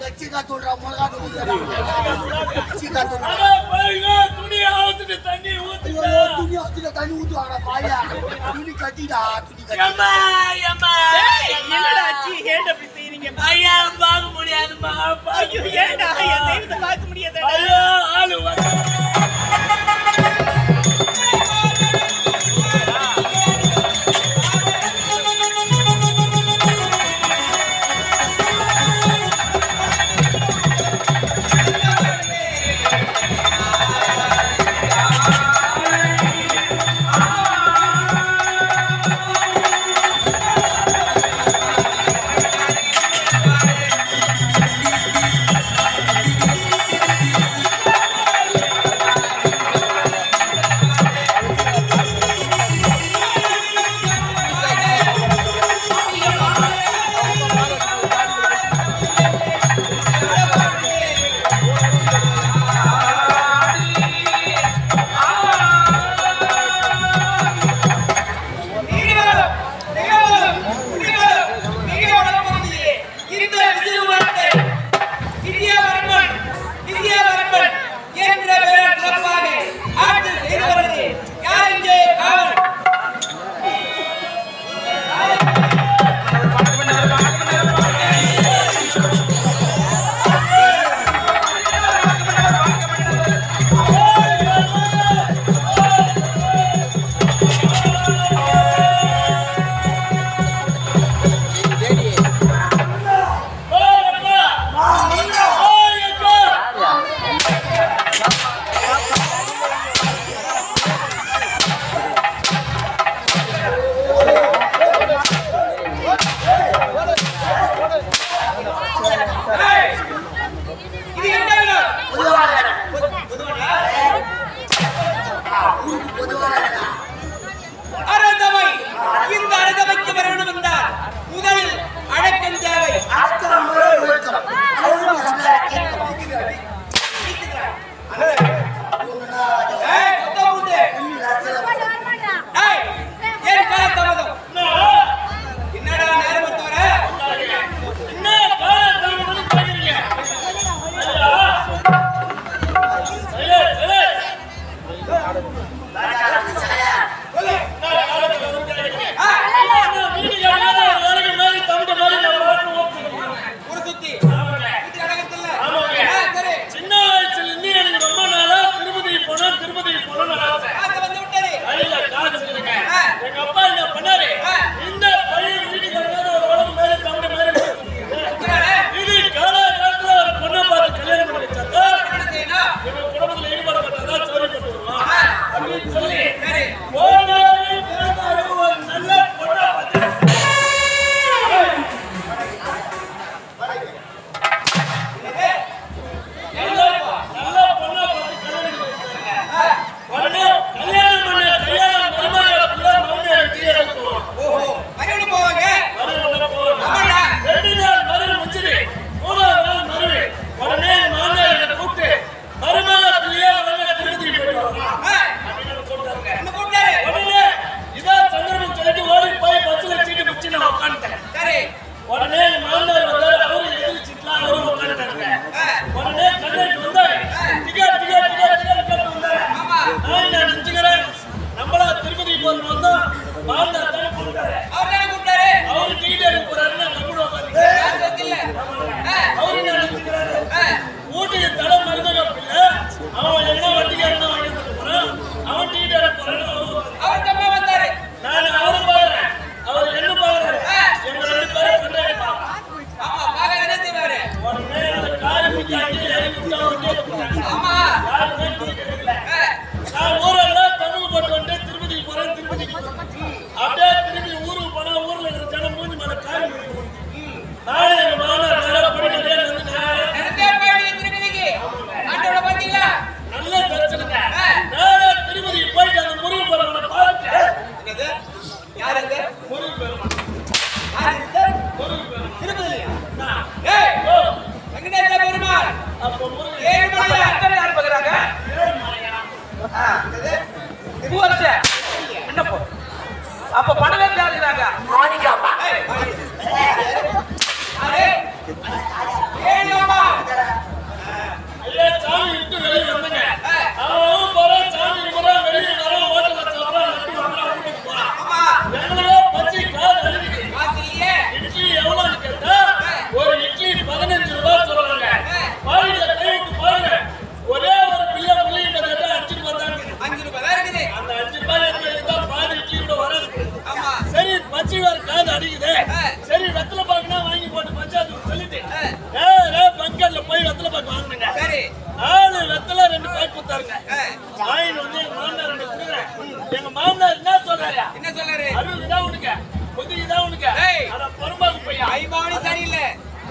சீக்கா தூள்றா மிளகா தூள்றா சீக்கா தூள்றா அட பாருங்க துணியை அவுத்துட்டு தண்ணி ஐயோ ஊத்துங்க துணி வச்சுட்டு தண்ணி ஊத்துவாடா பாயா துணி கட்டிடா துணி கட்டி ஏம்மா ஏம்மா என்னடா ஆச்சு ஏன்டா இப்படி செய்றீங்க ஐயா பார்க்க முடியாதும்மா ஐயோ ஏன்டா என் தெய்வத்தை பார்க்க முடியாதடா ஐயோ ஆளு வந்து ஐயோ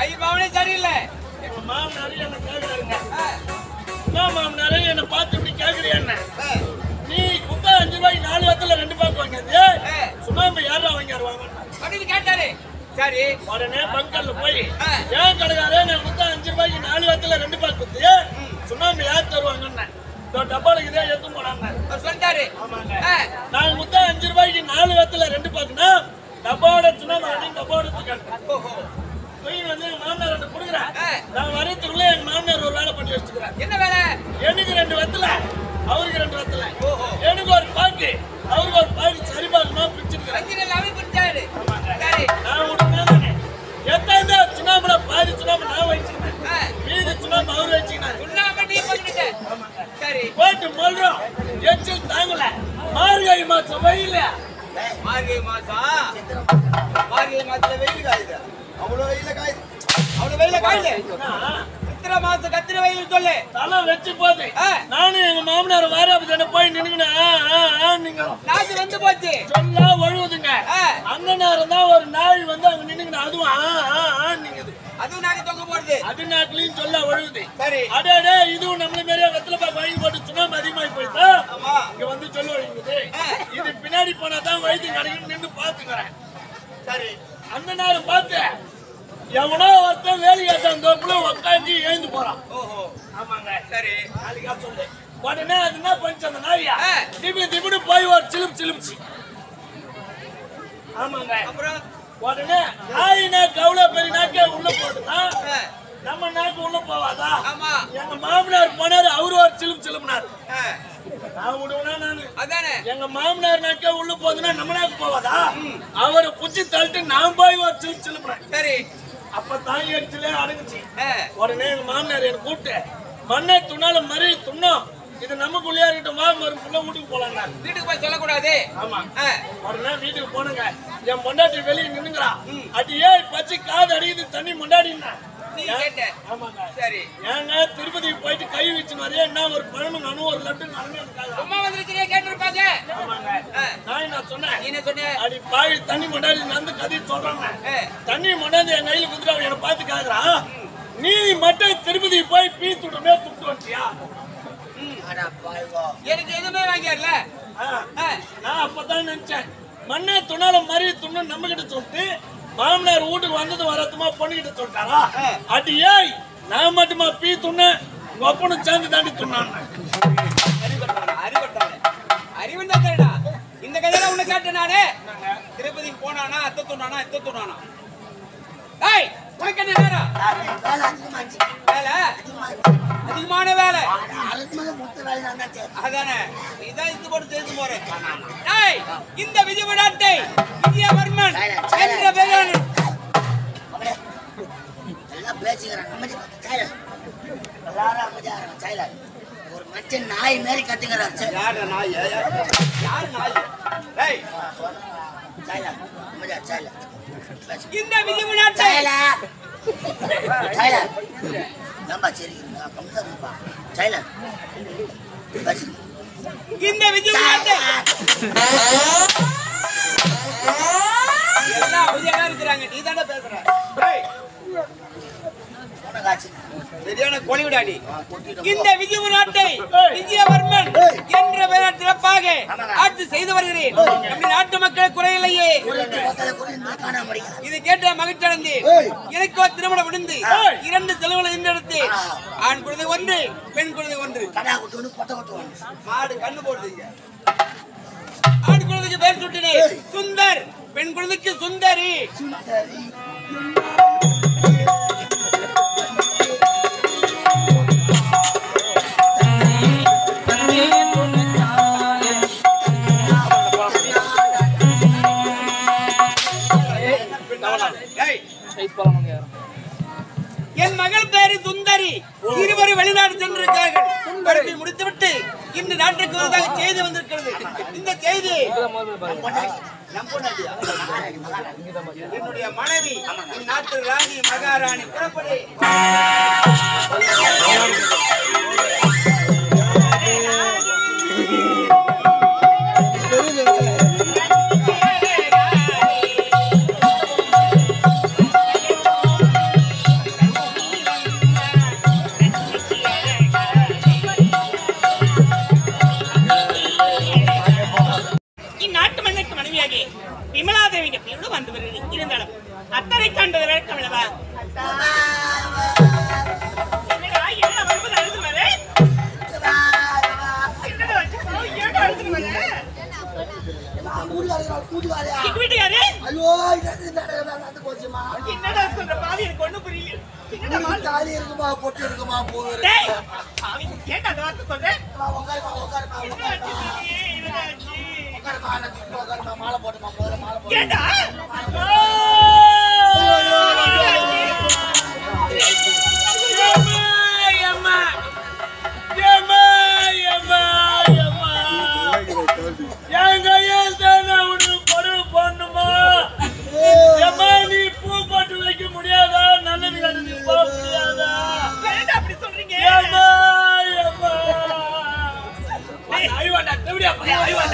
கை பாவனே சரியில்லை எங்க மாமனாரு என்ன கேக்குறாருங்க ஆ, என்ன மாமனாரு என்ன பார்த்து இப்படி கேக்குறியா என்ன ஆ, நீ குத்தா அஞ்சு ரூபாய்க்கு நாலு வத்துல ரெண்டு பாக்கு வாங்கியது ஆ. சுண்ணாம்பு யாரா வாங்கிடுவாங்க அப்படின்னு கேட்டாரு சரி உடனே பங்கல்ல போய் ஆ. ஏன் கடைக்காரே நான் குத்தா அஞ்சு ரூபாய்க்கு நாலு வத்துல ரெண்டு பாக்கு குத்து சுண்ணாம்பு யார் தருவாங்கன்னு இந்த டப்பாலுக்கு இதே எடுத்து போனாங்க அவர் சொல்லிட்டாரு ஆமாங்க ஆ, நான் குத்தா அஞ்சு ரூபாய்க்கு நாலு வத்துல ரெண்டு பாக்குனா டப்பாவோட சுண்ணாம்பு வாங்கி டப்பாவோட தூக்காங்க ஓஹோ போய் வந்து எங்க மாமனார் ரெண்டு கொடுக்குறேன் ஆ. நான் வரதுக்குள்ள எங்க மாமனார் ஒரு வேலை பண்ணி வச்சுக்கிறேன் என்ன வேலை எனக்கு ரெண்டு வத்தல அவருக்கு ரெண்டு வத்தல ஓஹோ. எனக்கு ஒரு பாக்கு அவருக்கு ஒரு பாக்கு சரி பாக்குமா பிடிச்சிருக்கிறேன் அஞ்சு எல்லாமே பிடிச்சாரு சரி நான் உடனே எத்தாந்த சுண்ணாம்புல பாதி சுண்ணாம்பு நான் வச்சுக்கினேன் ஆ, மீதி சுண்ணாம்பு அவர் வச்சுக்கினாரு சுண்ணாம்பு நீ பண்ணிட்ட சரி போட்டு மல்றோம் எச்சில் தாங்கல மார்கழி மாசம் வெயில மார்கழி மாசம் மார்கழி மாசத்துல வெயில் காயுது அவ்வளோ வெயில காயுது அவ்வளவு வெயில காயுது சித்திரை மாசம் கத்திர வெயில் சொல்லு தலை வச்சு போது ஆ. நானும் எங்க மாமனார் வாராபதி போய் நின்னுக்கினேன் நீங்க நாத்து வந்து போச்சு சொல்லா ஒழுகுதுங்க ஆ, அந்த நேரம் தான் ஒரு நாய் வந்து அங்க நின்னுக்கின அதுவும் ஆ ஆ ஆன்னுங்குது அதுவும் நாங்க தொங்க போடுது அது நாக்குலயும் சொல்ல ஒழுகுது சரி அடடே இதுவும் நம்மள மாதிரியே வெத்தலை பாக்கு வாங்கி போட்டு சுண்ணாம்பு அதிகமாகி போயிட்டா ஆமா இங்க வந்து சொல்ல ஒழுங்குது ஆ. இது பின்னாடி போனா தான் வைத்தியம் கிடைக்கும் நின்று பாத்துக்கிறேன் சரி அந்த நேரம் பார்த்து எவனோ ஒருத்தன் வேலி கட்டான் தோப்புல உட்காந்து எழுந்து போறான் ஓஹோ ஆமாங்க சரி நாளைக்கா சொல்லு உடனே அது என்ன பண்ணிச்சு அந்த நாயா ஆ. திபி திபின்னு போய் ஒரு சிலுப்பு சிலுப்புச்சு ஆமாங்க அப்புறம் உடனே நாயினா கவுள பெரிய நாக்கே உள்ள போட்டுனா ஆ, நம்ம நாக்கு உள்ள போவாதா ஆமா எங்க மாமனார் போனாரு அவரு ஒரு சிலுப்பு சிலுப்புனாரு ஆ, நான் விடுவேனா நானு அதானே எங்க மாமனார் நாக்கே உள்ள போகுதுன்னா நம்ம நாக்கு போவாதா அவரை புடிச்சு தள்ளிட்டு நான் போய் ஒரு சிலுப்பு சிலுப்புனேன் சரி அப்ப தாய் எரிச்சலே அடங்குச்சு ஆ, உடனே எங்க மாமனார் என்ன கூப்பிட்டு மண்ணை துணால மறி துண்ணோம் இது நமக்குள்ளே இருக்கட்டும் வா மறுப்புள்ள வீட்டுக்கு போலாம் வீட்டுக்கு போய் சொல்லக்கூடாது ஆமா ஆ, உடனே வீட்டுக்கு போனுங்க என் பொண்டாட்டி வெளியே நின்னுங்கிறா அது ஏன் பச்சை காது அடிக்குது தண்ணி முண்டாடினா நீ கேட்ட ஆமாங்க சரி ஏங்க திருப்பதிக்கு போயிட்டு கை வச்சு மாதிரியே என்ன ஒரு பழமும் நானும் ஒரு லட்டு நடந்து சும்மா வந்திருக்கிறியா கேட்டிருப்பாங்க ஆமாங்க ஆ, நான் நான் சொன்னேன் நீ என்ன சொன்ன அடி பாய் தண்ணி முண்டாடி நடந்து கதை சொல்றாங்க ஆ, தண்ணி முன்னாடி என் கையில குடுத்துட்டு அவன் என்னை பார்த்து கேக்குறான் நீ மட்டும் திருப்பதி போய் பீ துட்டமே துட்டு வச்சியா அடா பாய்வா எனக்கு எதுவுமே வாங்கிடல ஆ, நான் அப்பதான் நினைச்சேன் மண்ணே துணால மாதிரி துண்ணு நம்ம கிட்ட சொல்லிட்டு மாமனார் வீட்டுக்கு வந்தது வரதுமா பொண்ணு கிட்ட சொல்லிட்டாரா ஆ. அடி ஏய் நான் மட்டுமா பீ துண்ணு உங்க அப்பனும் சேர்ந்து தாண்டி துண்ணான் அறிவட்டவனே, அறிவட்டவனே. அறிவுன்னு தான் தெரியுடா. இந்த கதையெல்லாம் உன்னை கேட்டேன் நானு திருப்பதிக்கு போனானா அத்தை துண்ணானா இத்தை துண்ணானா ஏய் உனக்கு என்ன நேரம் வேலை அதிகமாச்சு வேலை அதிகமாச்சு அதிகமான வேலை அரசு மத மொத்த வேலை நான் தான் செய்றேன். அதானே இதான் இது போட்டு தெரிஞ்சு போறேன் ஏய் இந்த விஜயநாட்டை விஜயவர்மன் என்ற பெயர் அப்படியே எல்லாம் பேசிக்கிறாங்க அமைதி சைலன் எல்லாரும் அமைதியா இருங்க சைலன் ஒரு மனுஷன் நாய் மாரி கத்துக்கிறார் யாரு நாய் யாரு நாய் ஏய் சைலன் அமைதியா சைலன் இந்த விஜயநாட்டை சைலன் சைலன் ஏம்பா சரி கம்மிதான் இருப்பா சைலன் பேசுங்க இந்த விஜயநாட்டை எல்லாம் அமைதியா இருக்கிறாங்க நீ தானே பேசுற ஏய் காட்சி சரியான கொலிவிடாடி இந்த விஜயநாட்டை விஜயவர்மன் என்ற பெயர் சிறப்பாக ஆட்சி செய்து வருகிறேன் நம்முடைய நாட்டு மக்கள் குறையில்லையே மக்களை குறிந்து காண முடியாது இதை கேட்ட மகிழ்ச்சி அடைந்து எனக்கோ திருமணம் முடிந்து இரண்டு செலவுகளை ஈண்டெடுத்து ஆண் குழந்தை ஒன்று பெண் குழந்தை ஒன்று கடா கொட்டு ஒன்று பொட்டை கொட்டு ஒன்று மாடு கண்ணு போடுறீங்க ஆண் குழந்தைக்கு பெயர் சுட்டினேன் சுந்தர் பெண் குழந்தைக்கு சுந்தரி சுந்தரி ஏய். என் மகள் பேரு சுந்தரி இருவரும் வெளிநாடு சென்றிருக்கிறார்கள் படிப்பை முடித்துவிட்டு இன்று நாட்டுக்கு வருவதாக செய்தி வந்திருக்கிறது இந்த செய்தி நம் பொண்டாட்டியா? என்னுடைய மனைவி இந்நாட்டு ராணி மகாராணி புறப்படு தாலி இருக்குமா பொட்டு இருக்குமா பூ டேய், இருக்குமா பாவி, ஏன்டா அந்த வார்த்தை சொல்ற? உட்காருமா உட்காருமா என்னடா ஆச்சு சொல்லியே, என்னடா ஆச்சு? உட்காருமா நான் தூக்கி உட்காருமா மாலை போட்டுமா முதல்ல மாலை போட்டு ஏன்டா? என் கையால் தானே உனக்கு பொருள் பண்ணுமா ஏம்மா, நீ பூ போட்டு வைக்க முடியாதா நல்லது கருதி போக முடியாதா ஏன்டா அப்படி சொல்றீங்க? ஏம்மா, ஏம்மா. அறிவாண்டா, எப்படியா பையன், அறிவாண்டா.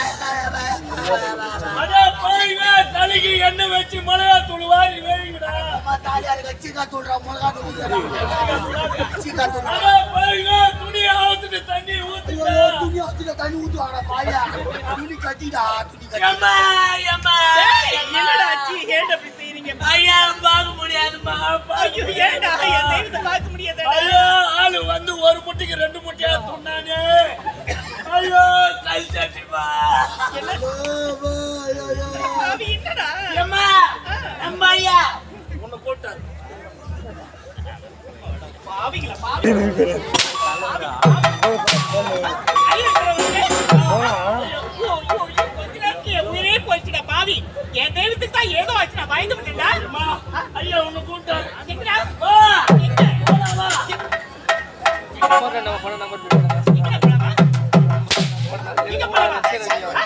அட பாருங்க, தலைக்கு எண்ணெய் வச்சு மிளகா தூள் வாரி வேகுடா. அம்மா தாலியா இருக்க சீக்கா தூள்றா மிளகா தூள் சீக்கா தூள் அட பாருங்க, துணியை அவுத்துட்டு தண்ணி ஊத்துடா. துணி அதுல தண்ணி ஊத்துவாங்க பாயா துணி கட்டிடா துணி கட்டி ஏம்மா, ஏம்மா, ஏய், ஏம்மா. என்னடா ஆச்சு? ஏன்டா அப்படி செய்றீங்க? ஐயா, பார்க்க முடியாதும்மா, பார்க்க ஐயோ, ஏன்டா? என் தெய்வத்தை பார்க்க முடியாதாடா? ஐயோ, ஆளு வந்து ஒரு முட்டைக்கு ரெண்டு முட்டையா துண்ணானே ஐயோ கல் சட்டிமா பாவி, என்னடா? ஏம்மா நம்ம ஐயா உன்னை போட்டாரு பாவிங்களா, பாவி. ஐயோ, ஐயோ, ஐயோ, ஐயோ, கொஞ்ச நேரத்துல என் உயிரே போச்சுடா, பாவி. என் தெய்வத்துக்கு தான் ஏதோ ஆச்சு, நான் பயந்து விட்டேன்டா. அம்மா ஐயா உன்னை கூப்பிட்டாரு எங்கடா? வா எங்க? போடா, வா எங்கடா போலாமா? எங்க போலாமா?